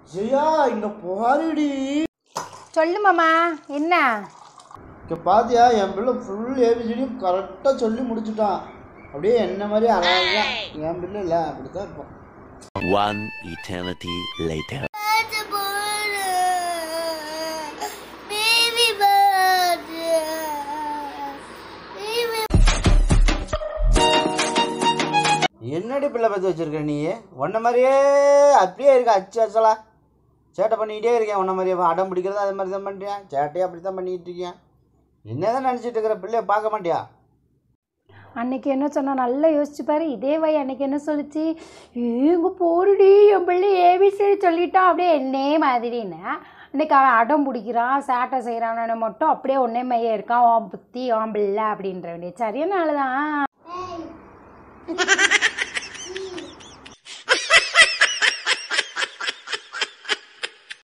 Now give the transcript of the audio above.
ஜெயா இங்க பாருடி சொல்லு மாமா என்ன இங்க பாத்தியா என் பிள்ளை ஃபுல் ஏபிசிடியும் கரெக்டாக சொல்லி முடிச்சுட்டான் அப்படியே என்ன மாதிரி அழகா என் பிள்ளை இல்லை அப்படித்தான் இருப்பான் One eternity later. என்னடி பிள்ளை பற்றி வச்சிருக்க நீ உன்ன மாதிரியே அப்படியே இருக்க அச்சு அச்சலா சேட்டை பண்ணிக்கிட்டே இருக்கேன் உன்ன மாதிரியே அடம் பிடிக்கிறது அது மாதிரி தான் பண்ணுறேன் சேட்டையே அப்படி தான் பண்ணிக்கிட்டு இருக்கேன் என்னதான் நினச்சிட்டு இருக்கிற பிள்ளைய பார்க்க மாட்டியா அன்னைக்கு என்ன சொன்னா நல்லா யோசிச்சு பாரு இதே வை அன்னைக்கு என்ன சொல்லுச்சு ஏங்க போருடி என் பிள்ளை ஏபிசி சொல்லிட்டா அப்படியே என்னே மாதிரின்னு இன்னைக்கு அவன் அடம் பிடிக்கிறான் சேட்டை செய்கிறான்னு மட்டும் அப்படியே ஒன்னே மைய இருக்கான் உன் புத்தி உன் பிள்ளை அப்படின்ற வேண்டிய சரியான ஆள் தான்